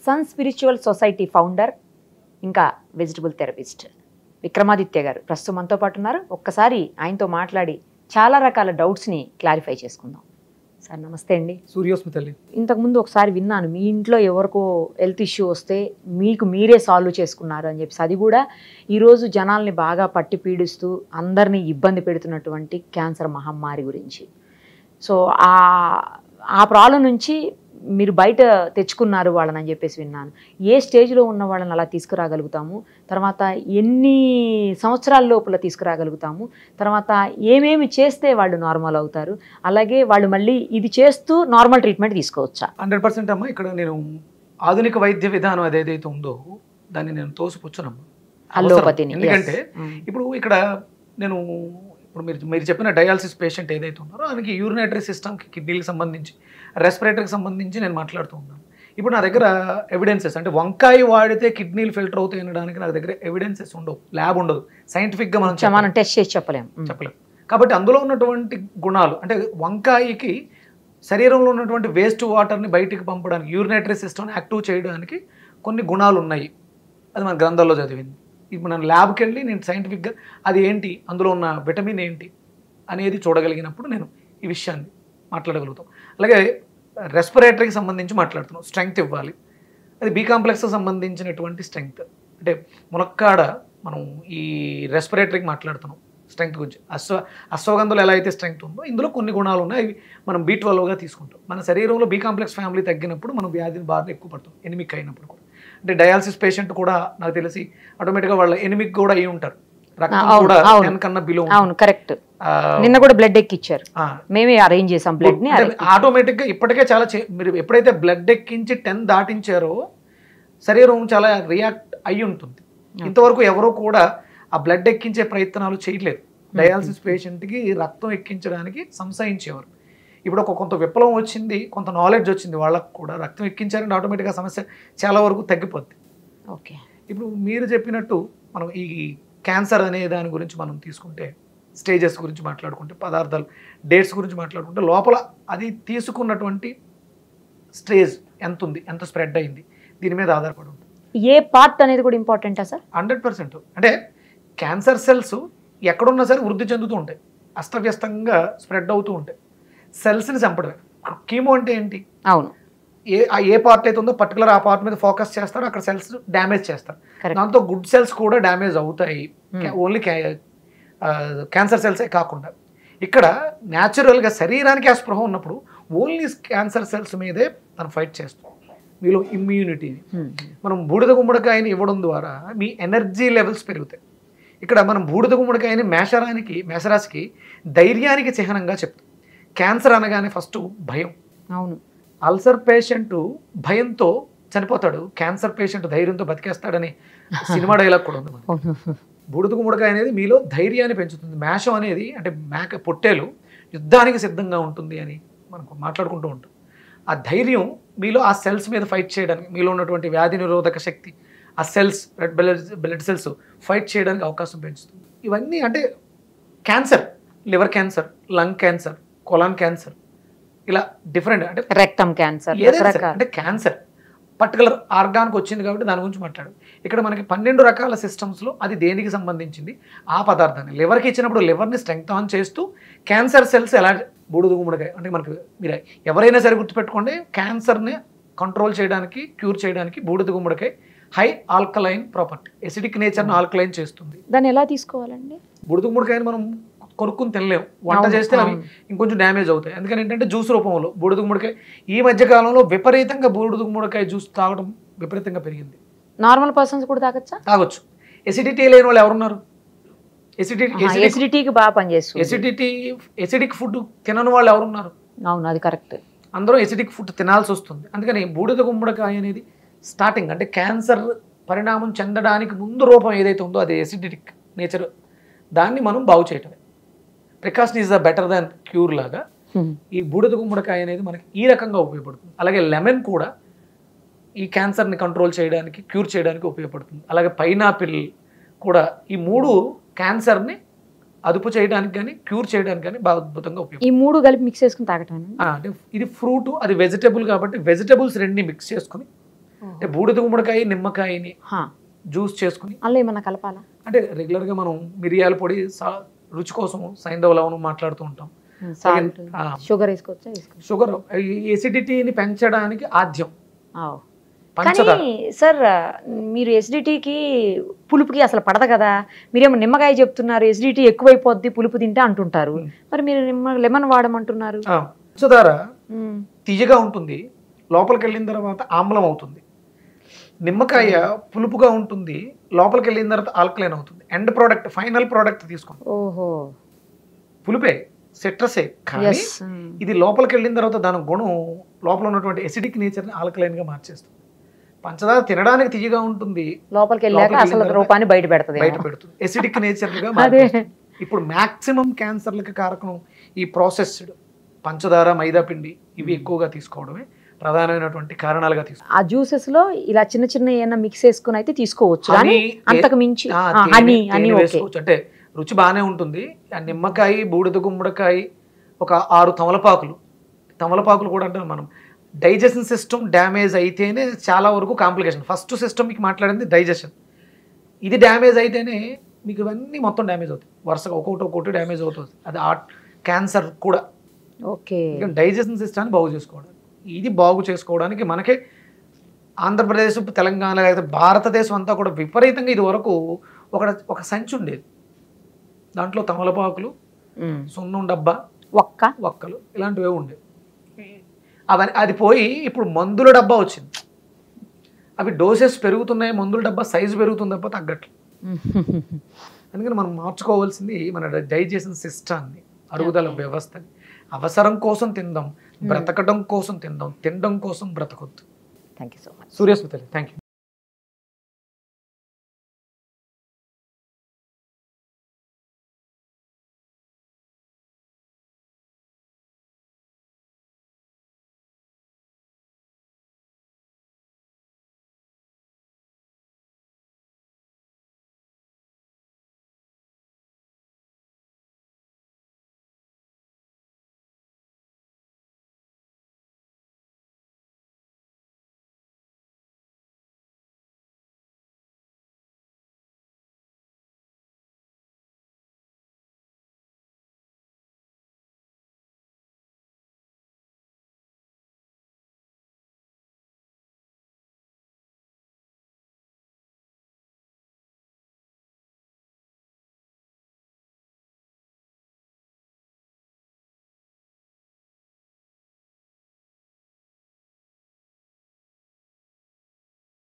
Sun spiritual society founder ఇంకా vegetable therapist Vikramaditya garu ప్రస్తుతం మనతో పాటు ఉన్నారు ఒక్కసారి ఆయనతో మాట్లాడి చాలా రకాల డౌట్స్ని క్లారిఫై చేసుకుందాం సార్ నమస్తే అండి సూర్యోస్మి తల్లి ఇంతకుముందు ఒకసారి విన్నాను మీ ఇంట్లో ఎవరికో హెల్త్ ఇష్యూ వస్తే మీకు మీరే సాల్వ్ చేసుకున్నారు అని చెప్పేసి అది కూడా ఈరోజు జనాల్ని బాగా పట్టి పీడిస్తూ అందరినీ ఇబ్బంది పెడుతున్నటువంటి క్యాన్సర్ మహమ్మారి గురించి సో ఆ ఆ ప్రాబ్లం నుంచి మీరు బయట తెచ్చుకున్నారు వాళ్ళని అని చెప్పేసి విన్నాను ఏ స్టేజ్లో ఉన్న వాళ్ళని అలా తీసుకురాగలుగుతాము తర్వాత ఎన్ని సంవత్సరాల లోపల తీసుకురాగలుగుతాము తర్వాత ఏమేమి చేస్తే వాళ్ళు నార్మల్ అవుతారు అలాగే వాళ్ళు మళ్ళీ ఇది చేస్తూ నార్మల్ ట్రీట్మెంట్ తీసుకోవచ్చా హండ్రెడ్ పర్సెంట్ అమ్మా ఇక్కడ నేను ఆధునిక వైద్య విధానం అదేదైతే ఉందో దాన్ని నేను తోసిపుచ్చునమ్మా అవసరం. అల్లోపతిని ఎందుకంటే yes. Mm. ఇప్పుడు ఇక్కడ నేను ఇప్పుడు మీరు మీరు చెప్పిన డయాలసిస్ పేషెంట్ ఏదైతే ఉన్నారో ఆయనకి యూరినేటరీ సిస్టమ్కి కిడ్నీలకు సంబంధించి రెస్పిరేటరీకి సంబంధించి నేను మాట్లాడుతూ ఉన్నాను ఇప్పుడు నా దగ్గర ఎవిడెన్సెస్ అంటే వంకాయ వాడితే కిడ్నీలు ఫిల్టర్ అవుతాయి అనడానికి నా దగ్గర ఎవిడెన్సెస్ ఉండవు ల్యాబ్ ఉండదు సైంటిఫిక్గా మనం చ- మనం టెస్ట్ చేసి చెప్పలేం Mm. చెప్పలేం కాబట్టి అందులో ఉన్నటువంటి గుణాలు అంటే వంకాయకి శరీరంలో ఉన్నటువంటి వేస్ట్ వాటర్ని బయటికి పంపడానికి యూరినేటరీ సిస్టమ్ని యాక్టివ్ చేయడానికి కొన్ని గుణాలు ఉన్నాయి అది మన గ్రంథాల్లో చదివింది ఇప్పుడు నేను ల్యాబ్కి వెళ్ళి నేను సైంటిఫిక్గా అది ఏంటి అందులో ఉన్న విటమిన్ ఏంటి అనేది చూడగలిగినప్పుడు నేను ఈ విషయాన్ని మాట్లాడగలుగుతాం అలాగే రెస్పిరేటరీకి సంబంధించి మాట్లాడుతున్నాం స్ట్రెంగ్త్ ఇవ్వాలి అది బీ కాంప్లెక్స్కి సంబంధించినటువంటి స్ట్రెంగ్త్ అంటే మునక్కాడ మనం ఈ రెస్పిరేటరీకి మాట్లాడుతున్నాం స్ట్రెంగ్త్ గురించి అశ్వ అశ్వగంధలు ఎలా అయితే స్ట్రెంగ్త్ ఉందో ఇందులో కొన్ని గుణాలు ఉన్నాయి అవి మనం బీ ట్వెల్వ్గా తీసుకుంటాం మన శరీరంలో బీ కాంప్లెక్స్ ఫ్యామిలీ తగ్గినప్పుడు మనం వ్యాధిని బాధ ఎక్కువ పడుతుంది ఎనిమిక్ అయినప్పుడు కూడా అంటే డయాలసిస్ పేషెంట్ కూడా నాకు తెలిసి ఆటోమేటిక్గా వాళ్ళ ఎనిమిక్ కూడా అయి ఉంటారు రక్తం అవును, కూడా అవును. టెన్ కన్నా బిలో అవును కరెక్ట్ నిన్న కూడా బ్లడ్ ఎక్కిచ్చారు మేమే అరేంజ్ చేసాం బ్లడ్ ని ఆటోమేటిక్గా ఇప్పటికే చాలా చే- మీరు ఎప్పుడైతే బ్లడ్ ఎక్కించి టెన్ దాటించారో శరీరం చాలా రియాక్ట్ అయి ఉంటుంది ఇంతవరకు ఎవరూ కూడా ఆ బ్లడ్ ఎక్కించే ప్రయత్నాలు చేయట్లేదు డయాలసిస్ పేషెంట్కి రక్తం ఎక్కించడానికి సంశయించేవారు ఇప్పుడు ఒక కొంత విప్లవం వచ్చింది కొంత నాలెడ్జ్ వచ్చింది వాళ్ళకు కూడా రక్తం ఎక్కించారంటే ఆటోమేటిక్గా సమస్య చాలా వరకు తగ్గిపోద్ది ఓకే ఇప్పుడు మీరు చెప్పినట్టు మనం ఈ క్యాన్సర్ అనే దాని గురించి మనం తీసుకుంటే స్టేజెస్ గురించి మాట్లాడుకుంటే పదార్థాలు డేట్స్ గురించి మాట్లాడుకుంటే లోపల అది తీసుకున్నటువంటి స్టేజ్ ఎంత ఉంది ఎంత స్ప్రెడ్ అయింది దీని మీద ఆధారపడి ఉంటుంది ఏ పార్ట్ అనేది కూడా ఇంపార్టెంటా సార్ హండ్రెడ్ పర్సెంట్ అంటే క్యాన్సర్ సెల్స్ ఎక్కడున్నా సరే వృద్ధి చెందుతూ ఉంటాయి అస్తవ్యస్తంగా స్ప్రెడ్ అవుతూ ఉంటాయి సెల్స్ని చంపడమే కీమో అంటే ఏంటి అవును ఏ ఆ ఏ పార్ట్ అయితే ఉందో పర్టికులర్ ఆ పార్ట్ మీద ఫోకస్ చేస్తారు అక్కడ సెల్స్ డ్యామేజ్ చేస్తారు Correct. దాంతో గుడ్ సెల్స్ కూడా డ్యామేజ్ అవుతాయి Hmm. ఓన్లీ క్యాన్సర్ సెల్సే కాకుండా ఇక్కడ న్యాచురల్గా శరీరానికి ఆ స్పృహ ఉన్నప్పుడు ఓన్లీ క్యాన్సర్ సెల్స్ మీదే తను ఫైట్ చేస్తుంది మీలో ఇమ్యూనిటీని Hmm. మనం బూడిద గుమ్మడికాయని ఇవ్వడం ద్వారా మీ ఎనర్జీ లెవెల్స్ పెరుగుతాయి ఇక్కడ మనం బూడిద గుమ్మడికాయని మేషరానికి మేషరాశికి ధైర్యానికి చిహ్నంగా చెప్తాం క్యాన్సర్ అనగానే ఫస్ట్ భయం అవును అల్సర్ పేషెంట్ భయంతో చనిపోతాడు క్యాన్సర్ పేషెంట్ ధైర్యంతో బతికేస్తాడని సినిమా డైలాగ్ కూడా ఉంది మనకి. అవును బూడిద గుమ్మడికాయ అనేది మీలో ధైర్యాన్ని పెంచుతుంది మేషం అనేది అంటే మేక పొట్టేలు యుద్ధానికి సిద్ధంగా ఉంటుంది అని మనం మాట్లాడుకుంటూ ఉంటాం ఆ ధైర్యం మీలో ఆ సెల్స్ మీద ఫైట్ చేయడానికి మీలో ఉన్నటువంటి వ్యాధి నిరోధక శక్తి ఆ cells red blood blood cells fight చేయడానికి అవకాశం పెంచుతుంది ఇవన్నీ అంటే cancer liver cancer lung cancer colon cancer ఇలా డిఫరెంట్ అంటే రక్తం క్యాన్సర్ ఏదైనా సరే, రకరకాల అంటే క్యాన్సర్ పర్టికులర్ ఆర్గాన్కి వచ్చింది కాబట్టి దాని గురించి మాట్లాడు ఇక్కడ మనకి పన్నెండు రకాల సిస్టమ్స్లో అది దేనికి సంబంధించింది ఆ పదార్థాన్ని లివర్కి ఇచ్చినప్పుడు లివర్ని స్ట్రెంగ్త్ ఆన్ చేస్తూ క్యాన్సర్ సెల్స్ ఎలా బూడిద గుమ్మడికాయ అంటే మనకి మీరు ఎవరైనా సరే గుర్తుపెట్టుకోండి క్యాన్సర్ని కంట్రోల్ చేయడానికి క్యూర్ చేయడానికి బూడిద గుమ్మడికాయ హై ఆల్కలైన్ ప్రాపర్టీ ఎసిడిక్ నేచర్ని ఆల్కలైన్ చేస్తుంది దాన్ని ఎలా తీసుకోవాలండి బుడద గుమ్మడికాయని మనం కొనుక్కుని తినలేం వంట అవును, చేస్తే అవి అవును. ఇంకొంచెం డ్యామేజ్ అవుతాయి ఎందుకని ఏంటంటే జ్యూస్ రూపంలో బూడిద గుమ్మడికాయ ఈ మధ్య కాలంలో విపరీతంగా బూడిద గుమ్మడికాయ జ్యూస్ తాగడం విపరీతంగా పెరిగింది నార్మల్ పర్సన్స్ కూడా తాగచ్చా తాగొచ్చు ఎసిడిటీ లేని వాళ్ళు ఎవరున్నారు ఎసిడిటీ ఎసిడిటీకి బాగా పనిచేస్తుంది ఎసిడిటీ ఎసిడిక్ ఫుడ్ తినని వాళ్ళు ఎవరున్నారు అవును అది కరెక్ట్ అందరూ ఎసిడిక్ ఫుడ్ తినాల్సి వస్తుంది అందుకని బూడిద గుమ్మడికాయ అనేది స్టార్టింగ్ అంటే క్యాన్సర్ పరిణామం చెందడానికి ముందు రూపం ఏదైతే ఉందో అది ఎసిడిక్ నేచర్ దాన్ని మనం బాగు చేయటమే precaution is the better than cure లాగా ఈ బూడిద గుమ్మడికాయ అనేది మనకి ఈ రకంగా ఉపయోగపడుతుంది అలాగే లెమన్ కూడా ఈ క్యాన్సర్ని కంట్రోల్ చేయడానికి క్యూర్ చేయడానికి ఉపయోగపడుతుంది అలాగే పైనాపిల్ కూడా ఈ మూడు క్యాన్సర్ని అదుపు చేయడానికి కానీ క్యూర్ చేయడానికి కానీ బాగా అద్భుతంగా ఉపయోగపడుతుంది ఈ మూడు కలిపి మిక్స్ చేసుకుని తాగటం ఆ, అంటే ఇది ఫ్రూట్ అది వెజిటబుల్ కాబట్టి వెజిటబుల్స్ రెండిని మిక్స్ చేసుకుని అంటే బూడిద గుమ్మడికాయ నిమ్మకాయని హా. జ్యూస్ చేసుకుని అందులో ఏమన్నా కలపాలా అంటే రెగ్యులర్గా మనం మిరియాల పొడి సా- రుచి కోసం సైంధవ లవణం మాట్లాడుతూ ఉంటాం సాల్ట్ ఆ, షుగర్ వేసుకోవచ్చా వేసుకోవచ్చు షుగర్ ఎసిడిటీని పెంచడానికి ఆద్యం ఆవ్. పంచదార కానీ సార్ మీరు ఎసిడిటీకి పులుపుకి అసలు పడదు కదా మీరేమో నిమ్మకాయ చెప్తున్నారు ఎసిడిటీ ఎక్కువైపోద్ది పులుపు తింటే అంటుంటారు మ్. మరి మీరు నిమ్మ లెమన్ వాడమంటున్నారు ఆ, పంచదార మ్. తీయగా ఉంటుంది లోపలికి వెళ్ళిన తర్వాత ఆమ్లం అవుతుంది నిమ్మకాయ పులుపుగా ఉంటుంది లోపలికి వెళ్ళిన తర్వాత ఆల్కలైన్ అవుతుంది ఎండ్ ప్రోడక్ట్ ఫైనల్ ప్రోడక్ట్ తీసుకోండి ఓహో పులిపే సిట్రసే కానీ ఎస్ ఇది లోపలికి వెళ్ళిన తర్వాత దాని గుణం లోపల ఉన్నటువంటి ఎసిడిక్ నేచర్ని ఆల్కలైన్గా మార్చేస్తుంది పంచదార తినడానికి తీయగా ఉంటుంది లోపలికి వెళ్ళాక లోపలికి అసలు వెళ్ళిన రూపాన్ని బయట పెడతది బయట పెడుతుంది ఎసిడిక్ నేచర్గా అదే మార్చేస్తుంది ఇప్పుడు మాక్సిమం క్యాన్సర్లకి కారకం ఈ ప్రాసెస్డ్ పంచదార మైదా పిండి ఇవి ఎక్కువగా తీసుకోవడమే ప్రధానమైనటువంటి కారణాలుగా తీసుకో ఆ జ్యూసెస్ లో ఇలా చిన్న చిన్న ఏమైనా మిక్స్ చేసుకుని అయితే తీసుకోవచ్చు కానీ హనీ, అంతకు మించి ఆ, ఆ, తేనె- హనీ హనీ తేనె ఓకే వేసుకోవచ్చు అంటే రుచి బాగానే ఉంటుంది ఆ నిమ్మకాయ బూడిద గుమ్మడికాయ ఒక ఆరు తమలపాకులు తమలపాకులు కూడా అంటే మనం డైజెషన్ సిస్టమ్ డ్యామేజ్ అయితేనే చాలా వరకు కాంప్లికేషన్ ఫస్ట్ సిస్టమ్ మీకు మాట్లాడింది డైజెషన్ ఇది డ్యామేజ్ అయితేనే మీకు ఇవన్నీ మొత్తం డ్యామేజ్ అవుతాయి వరుసగా ఒక్కొక్కటి ఒక్కొక్కటి డ్యామేజ్ అవుతుంది అది ఆ క్యాన్సర్ కూడా ఓకే డైజెషన్ సిస్టాన్ని బాగు చేసుకోవడానికి ఇది బాగు చేసుకోవడానికి మనకే ఆంధ్రప్రదేశ్ తెలంగాణ లేదా భారతదేశం అంతా కూడా విపరీతంగా ఇది వరకు ఒక ఒక సంచి ఉండేది దాంట్లో తమలపాకులు మ్. సున్నం డబ్బా ఒక్క ఒక్కలు ఇలాంటివే ఉండేవి అవన్నీ అది పోయి ఇప్పుడు మందుల డబ్బా వచ్చింది అవి డోసెస్ పెరుగుతున్నాయి మందుల డబ్బా సైజు పెరుగుతుంది తప్ప తగ్గట్లేదు అందుకని మనం మార్చుకోవాల్సింది మన డైజెషన్ సిస్టాన్ని అరుగుదల వ్యవస్థని అవసరం కోసం తిందాం బ్రతకడం కోసం తిందాం తినడం కోసం బ్రతకొద్దు థ్యాంక్ యూ సో మచ్ సూర్యస్మితలి థ్యాంక్ యూ